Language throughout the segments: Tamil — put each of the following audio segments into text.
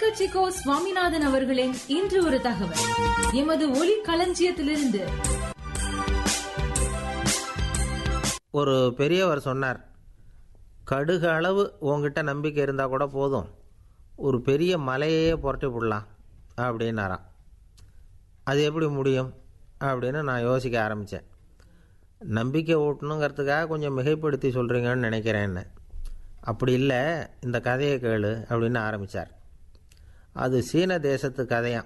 தென்கட்சி கோ சுவாமிநாதன் அவர்களின் இன்று ஒரு தகவல் எமது ஒலி களஞ்சியத்திலிருந்து ஒரு பெரியவர் சொன்னார் கடுகு அளவு உங்ககிட்ட நம்பிக்கை இருந்தால் கூட போதும் ஒரு பெரிய மலையையே புரட்டி விடலாம் அப்படின்னாராம் அது எப்படி முடியும் அப்படின்னு நான் யோசிக்க ஆரம்பித்தேன் நம்பிக்கை ஊட்டணுங்கிறதுக்காக கொஞ்சம் மிகைப்படுத்தி சொல்கிறீங்கன்னு நினைக்கிறேன்னு அப்படி இல்லை இந்த கதையை கேளு அப்படின்னு ஆரம்பித்தார் அது சீன தேசத்து கதையாம்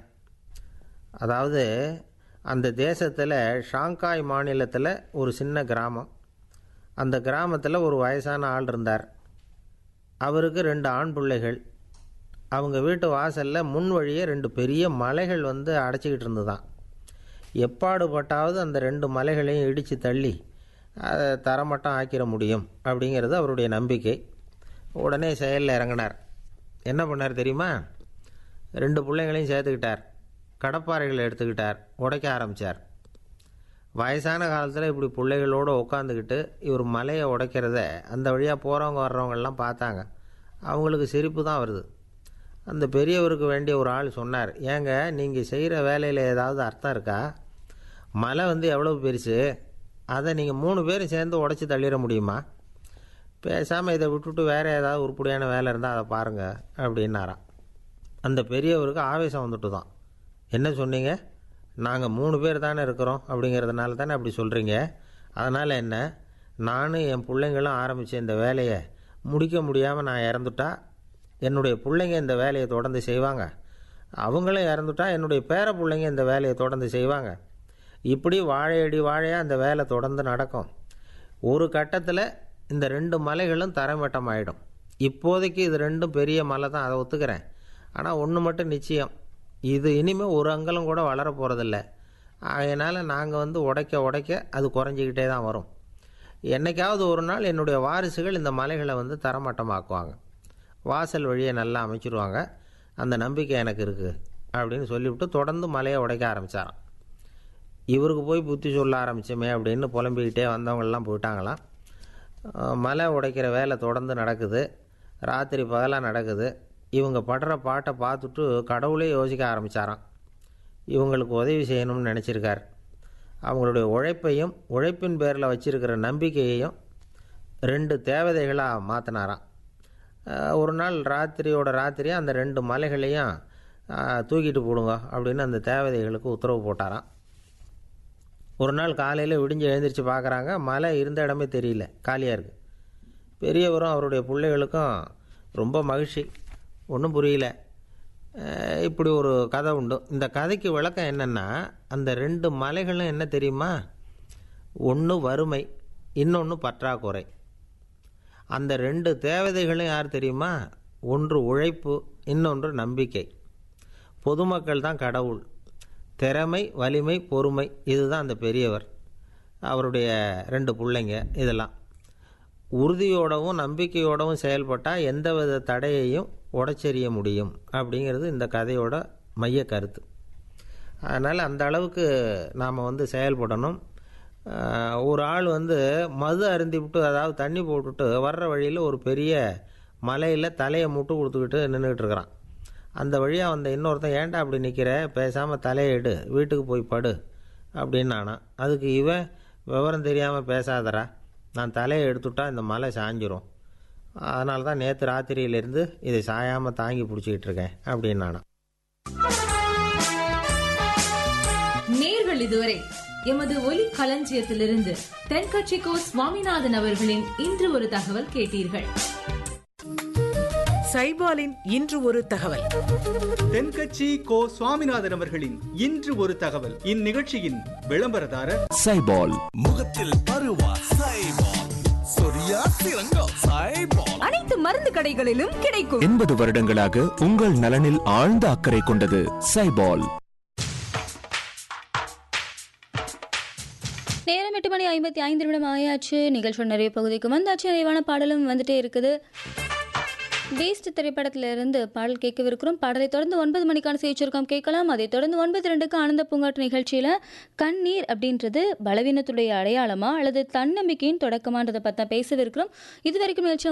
அதாவது அந்த தேசத்தில் ஷாங்காய் மாநிலத்தில் ஒரு சின்ன கிராமம் அந்த கிராமத்தில் ஒரு வயசான ஆள் இருந்தார் அவருக்கு ரெண்டு ஆண் பிள்ளைகள் அவங்க வீட்டு வாசலில் முன் வழியே ரெண்டு பெரிய மலைகள் வந்து அடைச்சிக்கிட்டு இருந்துதான் எப்பாடுபட்டாவது அந்த ரெண்டு மலைகளையும் இடித்து தள்ளி அதை தரமட்டம் ஆக்கிட முடியும் அப்படிங்கிறது அவருடைய நம்பிக்கை உடனே செயலில் இறங்கினார் என்ன பண்ணார் தெரியுமா ரெண்டு பிள்ளைங்களையும் சேர்த்துக்கிட்டார் கடப்பாறைகளை எடுத்துக்கிட்டார் உடைக்க ஆரம்பித்தார் வயசான காலத்தில் இப்படி பிள்ளைகளோடு உட்காந்துக்கிட்டு இவர் மலையை உடைக்கிறத அந்த வழியாக போகிறவங்க வர்றவங்கெல்லாம் பார்த்தாங்க அவங்களுக்கு சிரிப்பு தான் வருது அந்த பெரியவருக்கு வேண்டிய ஒரு ஆள் சொன்னார் ஏங்க நீங்கள் செய்கிற வேலையில் ஏதாவது அர்த்தம் இருக்கா மலை வந்து எவ்வளோ பெருசு அதை நீங்கள் மூணு பேரும் சேர்ந்து உடச்சி தள்ளிட முடியுமா பேசாமல் இதை விட்டுட்டு வேறு ஏதாவது உருப்படியான வேலை இருந்தால் அதை பாருங்கள் அப்படின்னாராம் அந்த பெரியவருக்கு ஆவேசம் வந்துட்டு தான் என்ன சொன்னீங்க நாங்கள் மூணு பேர் தானே இருக்கிறோம் அப்படிங்கிறதுனால தானே அப்படி சொல்கிறீங்க அதனால் என்ன நானும் என் பிள்ளைங்களும் ஆரம்பித்த இந்த வேலையை முடிக்க முடியாமல் நான் இறந்துட்டா என்னுடைய பிள்ளைங்க இந்த வேலையை தொடர்ந்து செய்வாங்க அவங்களும் இறந்துட்டா என்னுடைய பேர பிள்ளைங்க இந்த வேலையை தொடர்ந்து செய்வாங்க இப்படி வாழையடி வாழையாக அந்த வேலை தொடர்ந்து நடக்கும் ஒரு கட்டத்தில் இந்த ரெண்டு மலைகளும் தரைமட்டம் ஆகிடும் இப்போதைக்கு இது ரெண்டும் பெரிய மலை தான் அதை ஒத்துக்கிறேன் ஆனால் ஒன்று மட்டும் நிச்சயம் இது இனிமேல் ஒரு அங்கலம் கூட வளர போகிறதில்ல அதனால் நாங்கள் வந்து உடைக்க உடைக்க அது குறைஞ்சிக்கிட்டே தான் வரும் என்னைக்காவது ஒரு நாள் என்னுடைய வாரிசுகள் இந்த மலைகளை வந்து தரமட்டமாக்குவாங்க வாசல் வழியை நல்லா அமைச்சிருவாங்க அந்த நம்பிக்கை எனக்கு இருக்குது அப்படின்னு சொல்லிவிட்டு தொடர்ந்து மலையை உடைக்க ஆரம்பித்தாராம் இவருக்கு போய் புத்தி சொல்ல ஆரம்பிச்சோமே அப்படின்னு புலம்பிக்கிட்டே வந்தவங்கெல்லாம் போயிட்டாங்களாம் அஹ் மலை உடைக்கிற வேலை தொடர்ந்து நடக்குது ராத்திரி பகலாக நடக்குது இவங்க படுற பாட்டை பார்த்துட்டு கடவுளே யோசிக்க ஆரம்பித்தாராம் இவங்களுக்கு உதவி செய்யணும்னு நினச்சிருக்கார் அவங்களுடைய உழைப்பையும் உழைப்பின் பேரில் வச்சிருக்கிற நம்பிக்கையையும் ரெண்டு தேவதைகளாக மாற்றினாராம் ஒரு நாள் ராத்திரியோட ராத்திரி அந்த ரெண்டு மலைகளையும் அஹ், தூக்கிட்டு போடுங்க அப்படின்னு அந்த தேவதைகளுக்கு உத்தரவு போட்டாராம் ஒரு நாள் காலையில் விடிஞ்சு எழுந்திரிச்சு பார்க்குறாங்க மலை இருந்த இடமே தெரியல காலியாக இருக்குது பெரியவரும் அவருடைய பிள்ளைகளுக்கும் ரொம்ப மகிழ்ச்சி ஒன்றும் புரியல அஹ் இப்படி ஒரு கதை உண்டு இந்த கதைக்கு விளக்கம் என்னென்னா அந்த ரெண்டு மலைகளும் என்ன தெரியுமா ஒன்று வறுமை இன்னொன்று பற்றாக்குறை அந்த ரெண்டு தேவதைகளும் யார் தெரியுமா ஒன்று உழைப்பு இன்னொன்று நம்பிக்கை பொதுமக்கள் தான் கடவுள் திறமை வலிமை பொறுமை இதுதான் அந்த பெரியவர் அவருடைய ரெண்டு பிள்ளைங்க இதெல்லாம் உறுதியோடவும் நம்பிக்கையோடவும் செயல்பட்டால் எந்தவித தடையையும் உடைச்செறிய முடியும் அப்படிங்கிறது இந்த கதையோட மைய கருத்து அதனால் அந்த அளவுக்கு நாம் வந்து செயல்படணும் ஆஹ் ஒரு ஆள் வந்து மது அருந்தி விட்டு அதாவது தண்ணி போட்டுட்டு வர்ற வழியில் ஒரு பெரிய மலையில் தலையை முட்டு கொடுத்துக்கிட்டு நின்றுக்கிட்டு இருக்கிறான் அந்த வழியாக வந்த இன்னொருத்தன் ஏன்டா அப்படி நிற்கிற பேசாமல் தலையை எடு வீட்டுக்கு போய் படு அப்படின்னு அதுக்கு இவன் விவரம் தெரியாமல் பேசாதடா நான் தலையை எடுத்துட்டா இந்த மலை சாஞ்சிரும் அதனால தான் நேற்று ராத்திரியிலேருந்து இதை சாயாமல் தாங்கி பிடிச்சிக்கிட்டு இருக்கேன் அப்படின்னு நேர்கள் இதுவரை எமது ஒலி களஞ்சியத்திலிருந்து தென்கட்சி கோ சுவாமிநாதன் அவர்களின் இன்று ஒரு தகவல் கேட்டீர்கள் சைபாலின் இன்று ஒரு தகவல் தென்கட்சி கோ சுவாமிநாதன் அவர்களின் இன்று ஒரு தகவல் இந்நிகழ்ச்சியின் விளம்பரதாரர் சைபால் முகத்தில் பருவா சைபால் சொரியா சிறங்கோ சைபால் அனைத்து மருந்து கடைகளிலும் கிடைக்கும் எண்பது வருடங்களாக உங்கள் நலனில் ஆழ்ந்த அக்கறை கொண்டது சைபால் நேரம் எட்டு மணி ஐம்பத்தி ஐந்து நிமிடம் ஆயாச்சு நிகழ்ச்சியோட நிறைய பகுதிக்கு வந்தாச்சு நிறைவான பாடலும் வந்துட்டே இருக்குது வேஸ்ட் திரைப்படத்துல இருந்து பாடல் கேட்கவிருக்கிறோம் பாடலை தொடர்ந்து ஒன்பது மணிக்கான செய்திருக்கோம் கேட்கலாம் அதை தொடர்ந்து ஒன்பது ரெண்டுக்கு ஆனந்த பூங்காட்டு நிகழ்ச்சியில கண்ணீர் அப்படின்றது பலவீனத்துடைய அடையாளமா அல்லது தன்னம்பிக்கையின் தொடக்கமான்றதை பற்றி பேசவிருக்கிறோம் இது வரைக்கும் நிகழ்ச்சி